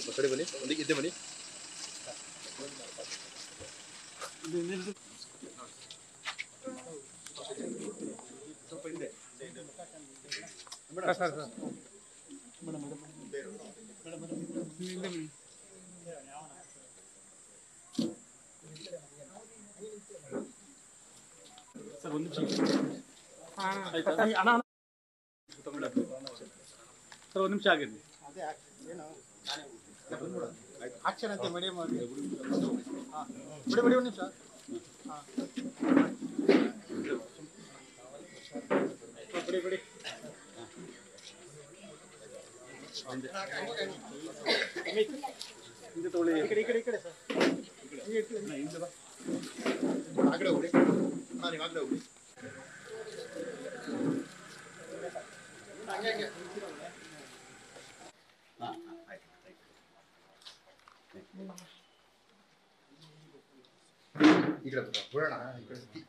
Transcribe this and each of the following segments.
ಕಡೆ ಬನ್ನಿ ಒಂದಿಗೆ ಇದ್ದೆ ಬನ್ನಿ ಸರ್ ಒಂದು ನಿಮಿಷ ಆಯ್ತಾ ಅಣ್ಣ ಅಣ್ಣ. ಸರ್ ಒಂದು ನಿಮಿಷ ಆಗಿರಲಿ ಆಕ್ಷನ್ ಅಂತ ಮೀಡಿಯಂ ಆಗಿ ಬಿಡಿ ಬಿಡಿ ಒಂದು ನಿಮಿಷ ಬಿಡಿ ಬಿಡಿ ಹಿಂದೆ ತಗೊಳ್ಳಿ ಈ ಕಡೆ ಈ ಕಡೆ ಈ ಕಡೆ ಸರ್ ಆಗಲೇ ಹೋಗ್ರಿ ಹಾಂ ನೀವು ಆಗಲೇ ಹೋಗ್ರಿ ಈ ಕಡೆ ಬರೋಣ ಬಿಡೋಣ ಈ ಕಡೆ ಸುತ್ತಿ.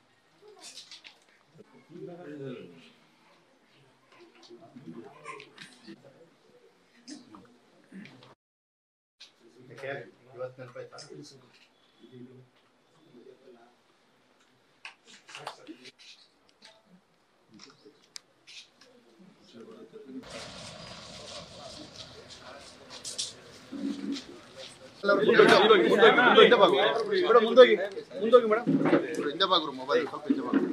ಯಾಕೆ? ಇವತ್ತು ನೆನಪಾಯ್ತಾ ಹಿಂದೆ ಬಾಗು ಮೇಡಮ್ ಮುಂದೋಗಿ ಮುಂದೋಗಿ ಮೇಡಮ್ ಹಿಂದೆ ಬಾಗ್ರು ಮೊಬೈಲ್ ಸ್ವಲ್ಪ ಹಿಂದೆ ಬಾಗ್ರು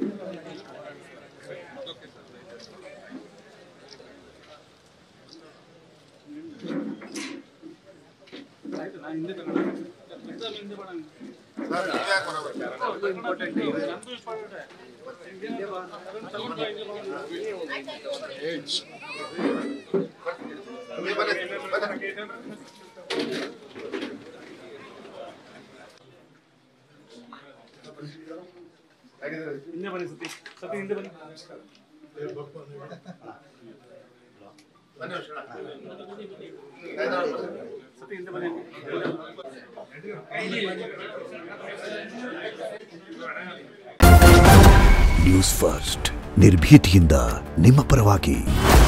ಆಯ್ತು ನಾನು ಹಿಂದೆ ತಗೊಂಡು ಎಕ್ಸಾಮ್ ಹಿಂದೆ ಮಾಡೋಣ ಸರ್ ನೀವೇ ಯಾಕೆ ಹೊರಗೆ ಬರ್ತೀರಾ? ನಂದು ಇಂಪಾರ್ಟೆಂಟ್ ಏಜ್. ನೀವು ಬನ್ನಿ, ಬನ್ನಿ. ಹೇಗಿದ್ದೀರಿ? ಹಿಂದೆ ಬನ್ನಿ ಸತಿ ಸತಿ ಹಿಂದೆ ಬನ್ನಿ ಬನ್ನಿ ವರ್ಷಣ. ಹೈದರಾಬಾದ್ ಬನ್ನಿ. ಸತಿ ಹಿಂದೆ ಬನ್ನಿ ನ್ಯೂಸ್ ಫಸ್ಟ್ ನಿರ್ಭೀತಿಯಿಂದ ನಿಮ್ಮ ಪರವಾಗಿ